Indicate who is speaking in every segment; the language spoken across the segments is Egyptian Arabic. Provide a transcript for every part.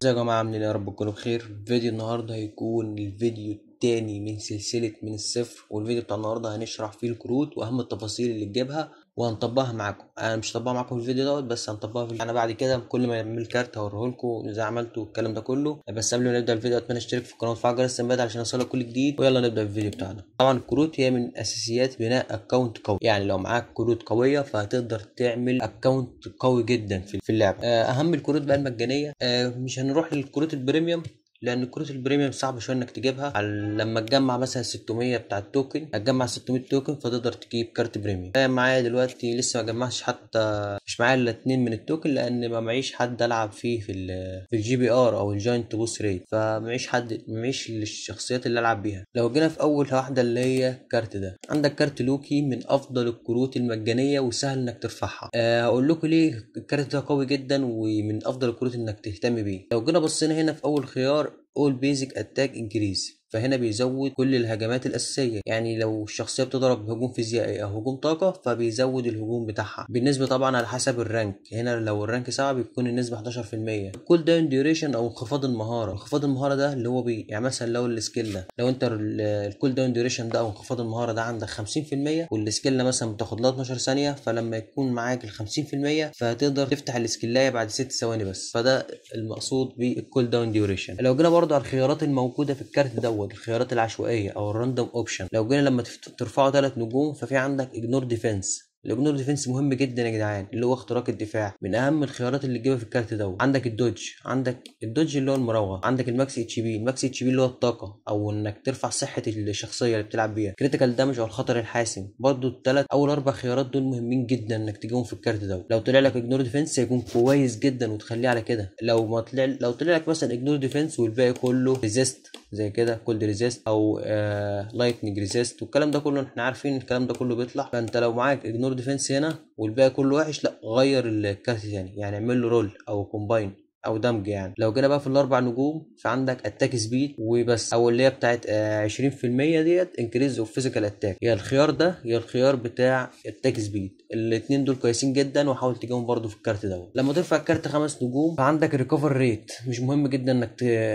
Speaker 1: ازيكم يا جماعة عاملين ايه يا رب تكونوا بخير فيديو النهاردة هيكون الفيديو التاني من سلسلة من الصفر والفيديو بتاع النهاردة هنشرح فيه الكروت واهم التفاصيل اللي تجيبها وهنطبقها معاكم انا مش هطبقها معاكم في الفيديو دوت بس هنطبقها في انا بعد كده كل ما يعمل كارت هوريه لكم ازاي عملته الكلام ده كله بس قبل ما نبدا الفيديو اتمنى اشترك في القناه وتفعل جرس التنبيهات علشان يوصلك كل جديد ويلا نبدا الفيديو بتاعنا طبعا الكروت هي من اساسيات بناء اكونت قوي يعني لو معاك كروت قويه فهتقدر تعمل اكونت قوي جدا في في اللعبه اهم الكروت بقى المجانيه مش هنروح للكروت البريميوم لان كروت البريميوم صعب شويه انك تجيبها لما تجمع مثلا 600 بتاع التوكن هتجمع 600 توكن فتقدر تجيب كارت بريميوم انا معايا دلوقتي لسه ما جمعتش حتى مش معايا الا اتنين من التوكن لان ما معيش حد العب فيه في في الجي بي ار او الجاينت بوس ريت فمعيش حد معيش الشخصيات اللي العب بيها لو جينا في اول واحده اللي هي الكارت ده عندك كارت لوكي من افضل الكروت المجانيه وسهل انك ترفعها أه هقول لكم ليه الكارت ده قوي جدا ومن افضل الكروت انك تهتم بيه لو جينا بصينا هنا في اول خيار all basic attack increase فهنا بيزود كل الهجمات الأساسية يعني لو الشخصية بتضرب هجوم فيزيائي أو هجوم طاقة فبيزود الهجوم بتاعها بالنسبة طبعا على حسب الرانك هنا لو الرانك سبعة بيكون النسبة 11% كول داون ديوريشن أو انخفاض المهارة انخفاض المهارة ده اللي هو بي يعني مثلا لو السكيل ده لو أنت الكول داون ديوريشن ده أو انخفاض المهارة ده عندك 50% والسكيل مثلا بتاخد لها 12 ثانية فلما يكون معاك ال 50% فهتقدر تفتح السكيلاية بعد 6 ثواني بس فده المقصود بالكول داون ديوريشن لو جينا برضو على الخيارات الموجودة في الكارت ده دوت الخيارات العشوائيه او الراندوم اوبشن لو جينا لما ترفعوا ثلاث نجوم ففي عندك اجنور ديفense الاجنور ديفنس مهم جدا يا جدعان اللي هو اختراق الدفاع من اهم الخيارات اللي تجيبها في الكارت دوت عندك الدوج عندك الدوج اللي هو المراوغه عندك الماكس اتش بي الماكس اتش بي اللي هو الطاقه او انك ترفع صحه الشخصيه اللي بتلعب بيها كريتيكال دامج او الخطر الحاسم برضو الثلاث اول اربع خيارات دول مهمين جدا انك تجيبهم في الكارت دوت لو طلع لك اجنور ديفنس هيكون كويس جدا وتخليه على كده لو ما طلع لو طلع لك مثلا اجنور ديفنس والباقي كله ريزيست زي كده كولد ريزيست او آه لايتنج ريزيست والكلام ده كله احنا عارفين الكلام ده كله بيطلع فانت لو معاك اجنور ديفنس هنا والباقي كله وحش لا غير الكارت تاني يعني اعمل له رول او كومباين او دمج يعني لو جينا بقى في الاربع نجوم فعندك اتاك سبيد وبس او اللي هي بتاعت 20% ديت انكريز اوف فيزيكال اتاك يا الخيار ده يا الخيار بتاع اتاك سبيد الاثنين دول كويسين جدا وحاول تجيبهم برده في الكارت دوت لما ترفع الكارت خمس نجوم فعندك الريكفر ريت مش مهم جدا انك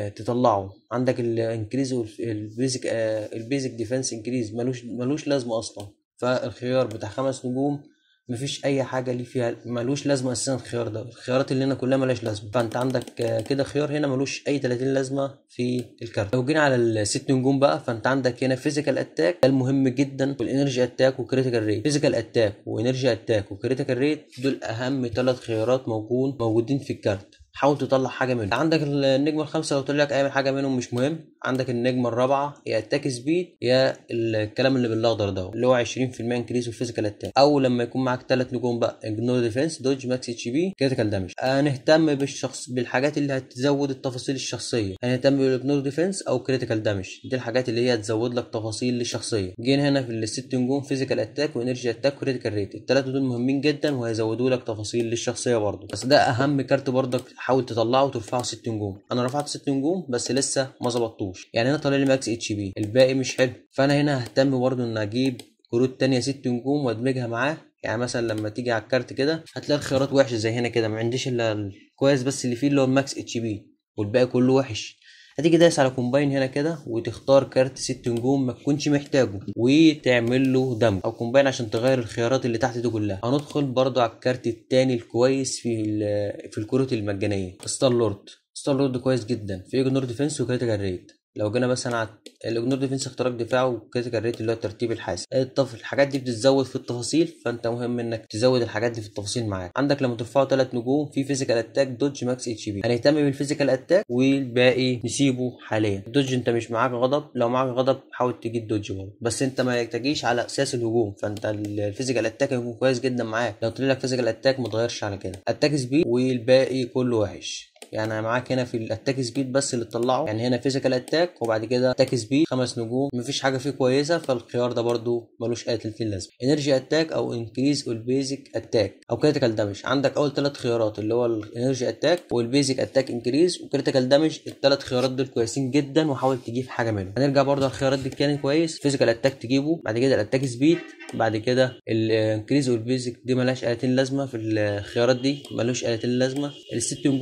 Speaker 1: تطلعه عندك الانكريز البيزك البيزك ديفense انكريز ملوش ملوش لازمه اصلا فالخيار بتاع خمس نجوم مفيش اي حاجه ليه فيها ملوش لازمه اساسا الخيار ده الخيارات اللي هنا كلها ملهاش لازمه فانت عندك كده خيار هنا ملوش اي 30 لازمه في الكارت لو جينا على الست نجوم بقى فانت عندك هنا فيزيكال اتاك ده المهم جدا والانرجي اتاك وكريتيكال ريت فيزيكال اتاك وانرجي اتاك وكريتيكال ريت دول اهم ثلاث خيارات موجود موجودين في الكارت حاول تطلع حاجه منهم عندك النجمه الخامسه لو طلع لك اعمل حاجه منهم مش مهم عندك النجمه الرابعه يا اتاك سبيد يا الكلام اللي بالاخضر ده اللي هو 20% انكريز في فيزيكال اتاك او لما يكون معاك ثلاث نجوم بقى اجنور ديفense دوج ماكس اتش بي كريتيكال دامج هنهتم بالشخص بالحاجات اللي هتزود التفاصيل الشخصيه هنهتم بالاجنور ديفنس او كريتيكال دامج دي الحاجات اللي هي هتزود لك تفاصيل للشخصيه جينا هنا في الست نجوم فيزيكال اتاك وانرجي اتاك وكريتيكال ريت الثلاثه دول مهمين جدا وهيزودوا لك تفاصيل للشخصيه برضه بس ده اهم كارت برضك حاول تطلعه وترفعه 6 نجوم انا رفعت 6 نجوم بس لسه ما ظبطتوش يعني انا طالع لي ماكس اتش بي الباقي مش حلو فانا هنا ههتم برضه ان اجيب كروت تانية 6 نجوم وادمجها معاه يعني مثلا لما تيجي على الكارت كده هتلاقي الخيارات وحشه زي هنا كده ما عنديش الا الكويس بس اللي فيه اللي هو الماكس اتش بي والباقي كله وحش هتيجي دايس على كومباين هنا كده وتختار كارت ست نجوم ما تكونش محتاجه وتعمل له دمج او كومباين عشان تغير الخيارات اللي تحت دي كلها هندخل برضو على الكارت التاني الكويس في في الكروت المجانيه ستار لورد ستار لورد كويس جدا في اجنور ديفنس وكريتيكال ريت لو جينا مثلا على الاجنور ديفنس اختراق دفاع وكريتيكال ريت اللي هو الترتيب الحاسم الطف... الحاجات دي بتتزود في التفاصيل فانت مهم انك تزود الحاجات دي في التفاصيل معاك عندك لما ترفعوا ثلاث نجوم في فيزيكال اتاك دوج ماكس اتش بي هنهتم بالفيزيكال اتاك والباقي نسيبه حاليا الدوج انت مش معاك غضب لو معاك غضب حاول تجيب دوج برضه بس انت ما تجيش على اساس الهجوم فانت الفيزيكال اتاك هيكون كويس جدا معاك لو طلع لك فيزيكال اتاك ما تغيرش على كده اتاك سبيد والباقي كله وحش يعني معاك هنا في الاتاك سبيد بس اللي تطلعه يعني هنا فيزيكال اتاك وبعد كده اتاك سبيد خمس نجوم مفيش حاجه فيه كويسه فالخيار ده برده ملوش اي 30 لازمه انرجي اتاك او انكريز البيزك اتاك او كريتيكال دامج عندك اول ثلاث خيارات اللي هو الانرجي اتاك والبيزك اتاك انكريز وكريتيكال دامج الثلاث خيارات دول كويسين جدا وحاول تجيب حاجه منهم هنرجع برده على الخيارات دي كان كويس فيزيكال اتاك تجيبه بعد كده الاتاك سبيد بعد كده الانكريز والبيزك دي ملهاش 30 لازمه في الخيارات دي ملوش 30 لازمه الست نجوم انرجي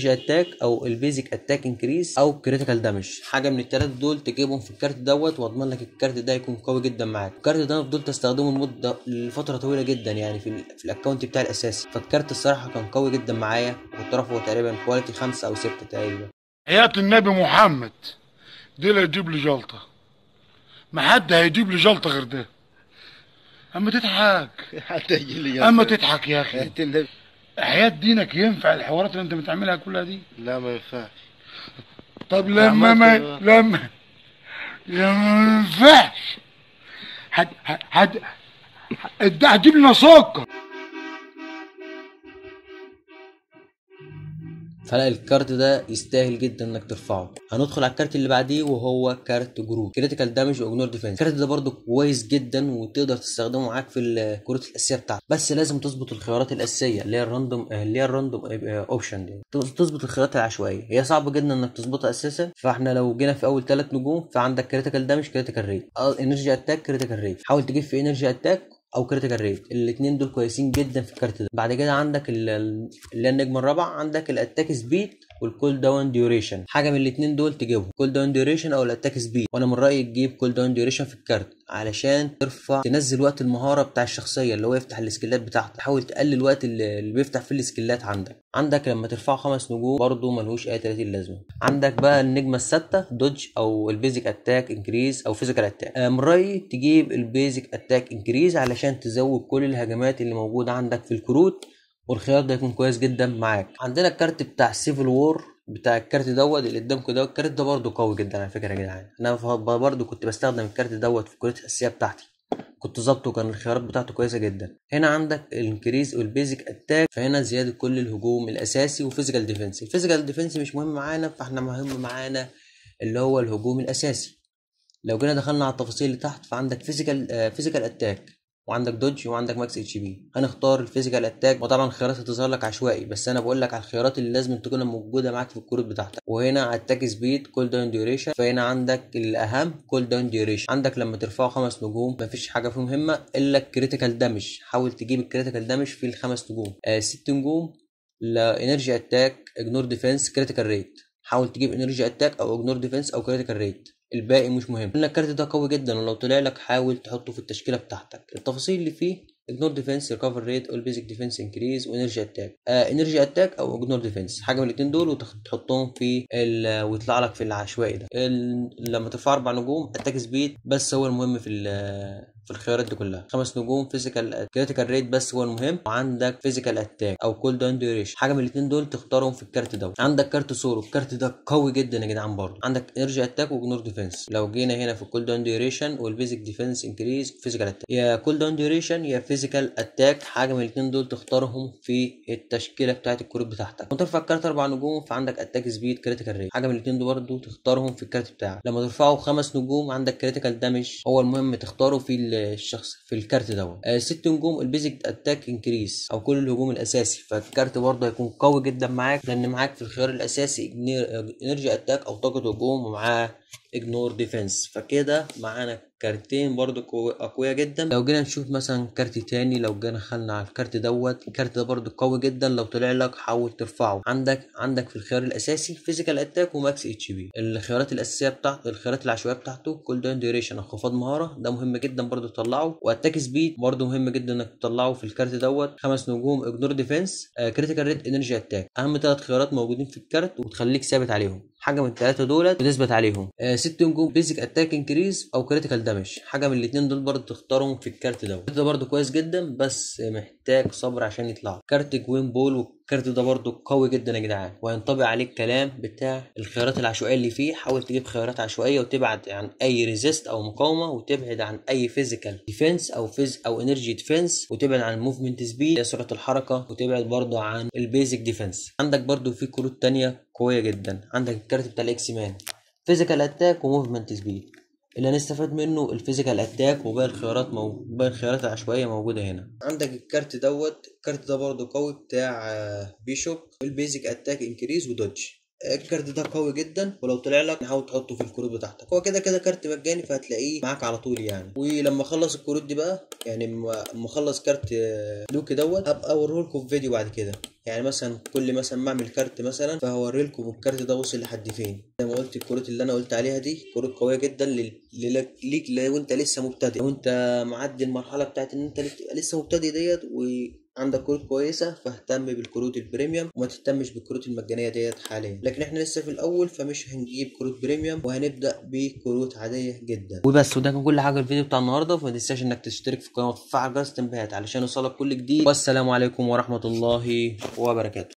Speaker 1: انرجي اتاك او البيزك اتاك انكريس او كريتيكال دامج حاجه من الثلاثه دول تجيبهم في الكارت دوت واضمن لك الكارت ده يكون قوي جدا معاك الكارت ده فضلت استخدمه لمده لفتره طويله جدا يعني في ال في الاكونت بتاعي الاساسي فالكارت الصراحه كان قوي جدا معايا كنت رافعه تقريبا كواليتي خمسة او ستة تقريبا
Speaker 2: حياة النبي محمد دي اللي هيجيب لي جلطة ما حد هيجيب لي جلطة غير ده اما تضحك
Speaker 3: حتى يجي لي يا
Speaker 2: اما
Speaker 3: أخي.
Speaker 2: تضحك يا اخي
Speaker 3: حياة النبي
Speaker 2: حياة دينك ينفع الحوارات اللي انت بتعملها كلها دي
Speaker 3: لا ما ينفعش
Speaker 2: طب لما ما
Speaker 3: عملت
Speaker 2: لما لما ما ينفعش هت هت هت هتجيب لنا سكر
Speaker 1: فلا الكارت ده يستاهل جدا انك ترفعه هندخل على الكارت اللي بعديه وهو كارت جروب كريتيكال دامج واجنور ديفense الكارت ده برضو كويس جدا وتقدر تستخدمه معاك في الكروت الاساسيه بتاعتك بس لازم تظبط الخيارات الاساسيه اللي هي الراندوم اللي هي الراندوم اوبشن دي تظبط الخيارات العشوائيه هي صعب جدا انك تظبطها اساسا فاحنا لو جينا في اول ثلاث نجوم فعندك كريتيكال دامج كريتيكال ريت انرجي اتاك كريتيكال ريت حاول تجيب في انرجي اتاك او كريتيكال ريت الاثنين دول كويسين جدا في الكارت ده بعد كده عندك ال- ال- اللي هي النجمه الرابعه عندك الاتاك سبيد والكول داون ديوريشن حاجه من الاثنين دول تجيبهم كول داون ديوريشن او الاتاك سبيد وانا من رايي تجيب كول داون ديوريشن في الكارت علشان ترفع تنزل وقت المهاره بتاع الشخصيه اللي هو يفتح السكيلات بتاعته تحاول تقلل الوقت اللي اللي بيفتح فيه السكيلات عندك عندك لما ترفعه خمس نجوم برضه ملهوش اي 30 لازمه عندك بقى النجمه السادسه دوج او البيزك اتاك انكريز او فيزيكال اتاك من رايي تجيب البيزك اتاك انكريز علشان تزود كل الهجمات اللي موجوده عندك في الكروت والخيار ده يكون كويس جدا معاك عندنا الكارت بتاع سيفل وور بتاع الكارت دوت اللي قدامكم ده الكارت ده برضه قوي جدا على فكره يا جدعان انا برضه كنت بستخدم الكارت دوت في الكروت الاساسيه بتاعتي كنت ظابطه كان الخيارات بتاعته كويسه جدا هنا عندك الانكريز والبيزك اتاك فهنا زياده كل الهجوم الاساسي وفيزيكال ديفense الفيزيكال ديفense مش مهم معانا فاحنا مهم معانا اللي هو الهجوم الاساسي لو جينا دخلنا على التفاصيل اللي تحت فعندك فيزيكال فيزيكال اتاك وعندك دوج وعندك ماكس اتش بي هنختار الفيزيكال اتاك وطبعا الخيارات هتظهر لك عشوائي بس انا بقول لك على الخيارات اللي لازم تكون موجوده معاك في الكروت بتاعتك وهنا اتاك سبيد كول داون ديوريشن فهنا عندك الاهم كول داون ديوريشن عندك لما ترفعه خمس نجوم مفيش حاجه فيه مهمه الا الكريتيكال دامج حاول تجيب الكريتيكال دامج في الخمس نجوم آه ست نجوم لانرجي اتاك اجنور ديفense كريتيكال ريت حاول تجيب انرجي اتاك او اجنور ديفense او كريتيكال ريت الباقي مش مهم لان الكارت ده قوي جدا ولو طلع لك حاول تحطه في التشكيله بتاعتك التفاصيل اللي فيه اجنور ديفense ريكفر ريت اول بيزك ديفense انكريز وانرجي اتاك انرجي اتاك او اجنور ديفense حاجه من الاثنين دول وتحطهم في ال- ويطلع لك في العشوائي ده ال- لما ترفع اربع نجوم اتاك سبيد بس هو المهم في ال- في الخيارات دي كلها خمس نجوم فيزيكال كريتيكال ريت بس هو المهم وعندك فيزيكال اتاك او كول داون ديوريشن حاجه من الاثنين دول تختارهم في الكارت ده عندك كارت سولو الكارت ده قوي جدا يا جدعان برضه عندك انرجي اتاك واجنور ديفense لو جينا هنا في الكول داون ديوريشن والبيزك ديفense انكريز فيزيكال اتاك يا كول داون ديوريشن يا فيزيكال اتاك حاجه من الاثنين دول تختارهم في التشكيله بتاعت الكروت بتاعتك وترفع الكارت اربع نجوم فعندك اتاك سبيد كريتيكال ريت حاجه من الاثنين دول برضه تختارهم في الكارت بتاعك لما ترفعه خمس نجوم عندك كريتيكال دامج هو المهم تختاره في الشخص في الكارت دوت آه ست نجوم البيزك اتاك انكريس او كل الهجوم الاساسي فالكارت برضه هيكون قوي جدا معاك لان معاك في الخيار الاساسي انرجي اتاك او طاقه هجوم ومعاه اجنور ديفense فكده معانا كارتين برضو قوي- اقوياء جدا لو جينا نشوف مثلا كارت تاني لو جينا دخلنا على الكارت دوت الكارت ده برضو قوي جدا لو طلع لك حاول ترفعه عندك عندك في الخيار الاساسي فيزيكال اتاك وماكس اتش بي الخيارات الاساسيه بتاعت الخيارات العشوائيه بتاعته كول داون ديوريشن انخفاض مهاره ده مهم جدا برضو تطلعه واتاك سبيد برضو مهم جدا انك تطلعه في الكارت دوت خمس نجوم اجنور ديفense كريتيكال ريت انرجي اتاك اهم ثلاث خيارات موجودين في الكارت وتخليك ثابت عليهم حاجه من الثلاثه دولت بتثبت عليهم آه ست نجوم بيزك اتاك انكريز او كريتيكال دامج حاجه من الاثنين دول برضه تختارهم في الكارت ده الكارت ده برضه كويس جدا بس محتاج صبر عشان يطلع كارت جوين بول والكارت ده برضه قوي جدا يا جدعان وهينطبق عليه الكلام بتاع الخيارات العشوائيه اللي فيه حاول تجيب خيارات عشوائيه وتبعد عن اي ريزيست او مقاومه وتبعد عن اي فيزيكال ديفense او فيز او انرجي ديفense وتبعد عن الموفمنت سبيد سرعه الحركه وتبعد برضه عن البيزك ديفense عندك برضه في كروت تانية قويه جدا عندك الكارت بتاع الاكس مان فيزيكال اتاك وموفمنت سبيد اللي هنستفاد منه الفيزيكال اتاك وباقي الخيارات مو... باقي الخيارات العشوائيه موجوده هنا عندك الكارت دوت الكارت ده برضه قوي بتاع آه، بيشوب البيزك اتاك انكريز ودوج الكارت ده قوي جدا ولو طلع لك حاول تحطه في الكروت بتاعتك هو كده كده كارت مجاني فهتلاقيه معاك على طول يعني ولما اخلص الكروت دي بقى يعني اما أما اخلص كارت آه، لوكي دوت هبقى اوريه لكم في فيديو بعد كده يعني مثلا كل مثلا ما اعمل كارت مثلا فهوري لكم الكارت ده وصل لحد فين زي ما قلت الكروت اللي انا قلت عليها دي كروت قويه جدا لل- لل- ليك لو انت لسه مبتدئ لو انت معدي المرحله بتاعت ان انت لسه مبتدئ ديت وعندك كروت كويسه فاهتم بالكروت البريميوم وما تهتمش بالكروت المجانيه ديت حاليا لكن احنا لسه في الاول فمش هنجيب كروت بريميوم وهنبدا بكروت عاديه جدا وبس وده كان كل حاجه في الفيديو بتاع النهارده فما تنساش انك تشترك في القناه وتفعل جرس التنبيهات علشان يوصلك كل جديد والسلام عليكم ورحمه الله وبركاته